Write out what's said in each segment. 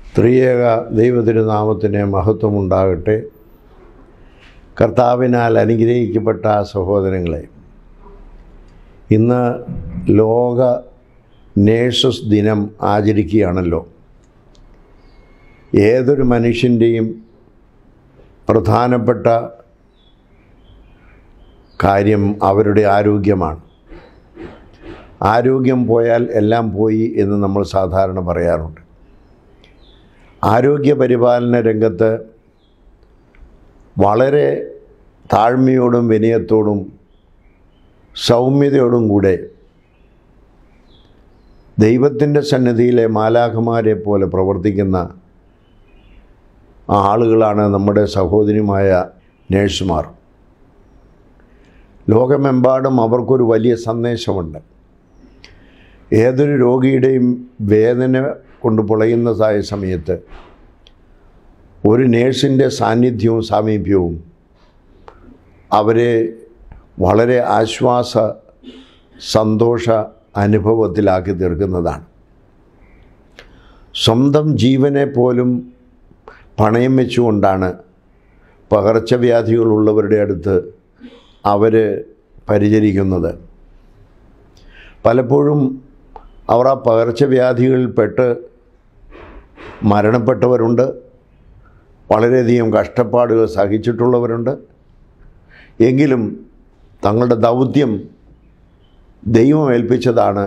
ത്രിയേക ദൈവതിരുനാമത്തിന് മഹത്വമുണ്ടാകട്ടെ കർത്താവിനാൽ അനുഗ്രഹിക്കപ്പെട്ട സഹോദരങ്ങളെ ഇന്ന് ലോക നേഴ്സസ് ദിനം ആചരിക്കുകയാണല്ലോ ഏതൊരു മനുഷ്യൻ്റെയും പ്രധാനപ്പെട്ട കാര്യം അവരുടെ ആരോഗ്യമാണ് ആരോഗ്യം പോയാൽ എല്ലാം പോയി എന്ന് നമ്മൾ സാധാരണ പറയാറുണ്ട് ആരോഗ്യ പരിപാലന രംഗത്ത് വളരെ താഴ്മയോടും വിനയത്തോടും സൗമ്യതയോടും കൂടെ ദൈവത്തിൻ്റെ സന്നിധിയിലെ മാലാഖമാരെ പോലെ പ്രവർത്തിക്കുന്ന ആളുകളാണ് നമ്മുടെ സഹോദരിമായ നേഴ്സുമാർ ലോകമെമ്പാടും അവർക്കൊരു വലിയ സന്ദേശമുണ്ട് ഏതൊരു രോഗിയുടെയും വേദന കൊണ്ട് പൊളയുന്നതായ സമയത്ത് ഒരു നേഴ്സിൻ്റെ സാന്നിധ്യവും സാമീപ്യവും അവരെ വളരെ ആശ്വാസ സന്തോഷ അനുഭവത്തിലാക്കി തീർക്കുന്നതാണ് സ്വന്തം ജീവനെ പോലും പണയം വെച്ചുകൊണ്ടാണ് പകർച്ചവ്യാധികളുള്ളവരുടെ അടുത്ത് അവർ പരിചരിക്കുന്നത് പലപ്പോഴും അവർ ആ പകർച്ചവ്യാധികളിൽപ്പെട്ട് മരണപ്പെട്ടവരുണ്ട് വളരെയധികം കഷ്ടപ്പാടുകൾ സഹിച്ചിട്ടുള്ളവരുണ്ട് എങ്കിലും തങ്ങളുടെ ദൗത്യം ദൈവം ഏൽപ്പിച്ചതാണ്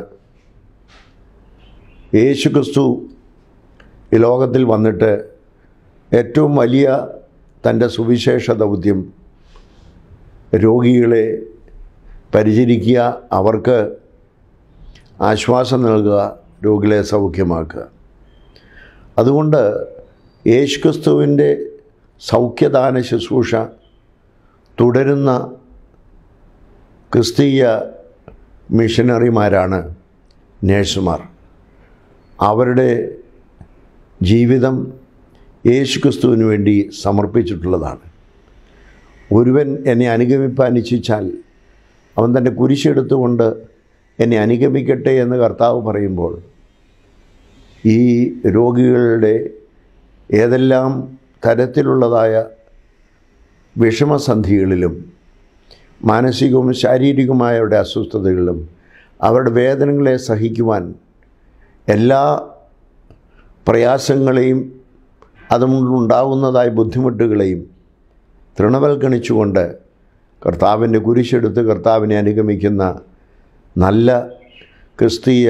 യേശുക്രിസ്തു ഈ ലോകത്തിൽ വന്നിട്ട് ഏറ്റവും വലിയ തൻ്റെ സുവിശേഷ ദൗത്യം രോഗികളെ പരിചരിക്കുക അവർക്ക് ആശ്വാസം നൽകുക രോഗികളെ സൗഖ്യമാക്കുക അതുകൊണ്ട് യേശുക്രിസ്തുവിൻ്റെ സൗഖ്യദാന ശുശ്രൂഷ തുടരുന്ന ക്രിസ്തീയ മിഷനറിമാരാണ് നേഴ്സുമാർ അവരുടെ ജീവിതം യേശുക്രിസ്തുവിന് വേണ്ടി സമർപ്പിച്ചിട്ടുള്ളതാണ് ഒരുവൻ എന്നെ അനുഗമിപ്പാൻ ഇച്ഛിച്ചാൽ അവൻ തൻ്റെ കുരിശെടുത്തുകൊണ്ട് എന്നെ അനുഗമിക്കട്ടെ എന്ന് കർത്താവ് പറയുമ്പോൾ ഈ രോഗികളുടെ ഏതെല്ലാം തരത്തിലുള്ളതായ വിഷമസന്ധികളിലും മാനസികവും ശാരീരികവുമായ അവരുടെ അസ്വസ്ഥതകളിലും അവരുടെ വേദനകളെ സഹിക്കുവാൻ എല്ലാ പ്രയാസങ്ങളെയും അതുകൊണ്ടുണ്ടാകുന്നതായ ബുദ്ധിമുട്ടുകളെയും തൃണവൽക്കണിച്ചുകൊണ്ട് കർത്താവിൻ്റെ കുരിശെടുത്ത് കർത്താവിനെ അനുഗമിക്കുന്ന നല്ല ക്രിസ്തീയ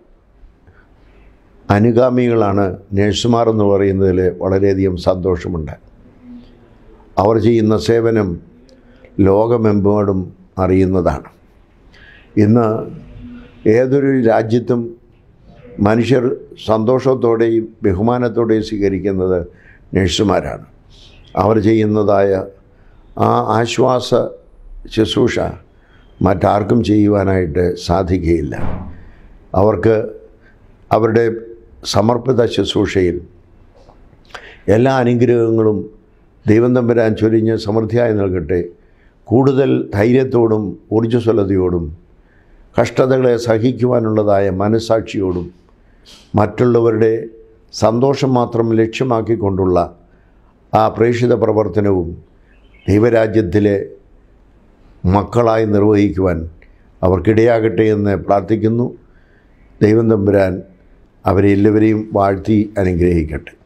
അനുഗാമികളാണ് നേഴ്സുമാർ എന്ന് പറയുന്നതിൽ വളരെയധികം സന്തോഷമുണ്ട് അവർ ചെയ്യുന്ന സേവനം ലോകമെമ്പാടും അറിയുന്നതാണ് ഇന്ന് ഏതൊരു രാജ്യത്തും മനുഷ്യർ സന്തോഷത്തോടെയും ബഹുമാനത്തോടെയും സ്വീകരിക്കുന്നത് നഴ്സുമാരാണ് അവർ ചെയ്യുന്നതായ ആ ആശ്വാസ ശുശ്രൂഷ മറ്റാർക്കും ചെയ്യുവാനായിട്ട് സാധിക്കുകയില്ല അവർക്ക് അവരുടെ സമർപ്പിത ശുശ്രൂഷയിൽ എല്ലാ അനുഗ്രഹങ്ങളും ദൈവം തമ്പരാൻ ചൊരിഞ്ഞ് സമൃദ്ധിയായി നൽകട്ടെ കൂടുതൽ ധൈര്യത്തോടും ഊർജ്ജസ്വലതയോടും കഷ്ടതകളെ സഹിക്കുവാനുള്ളതായ മനസാക്ഷിയോടും മറ്റുള്ളവരുടെ സന്തോഷം മാത്രം ലക്ഷ്യമാക്കിക്കൊണ്ടുള്ള ആ പ്രേക്ഷിത പ്രവർത്തനവും ദൈവരാജ്യത്തിലെ മക്കളായി നിർവഹിക്കുവാൻ അവർക്കിടയാകട്ടെ എന്ന് പ്രാർത്ഥിക്കുന്നു ദൈവം തമ്പുരാൻ അവരെ എല്ലാവരെയും വാഴ്ത്തി അനുഗ്രഹിക്കട്ടെ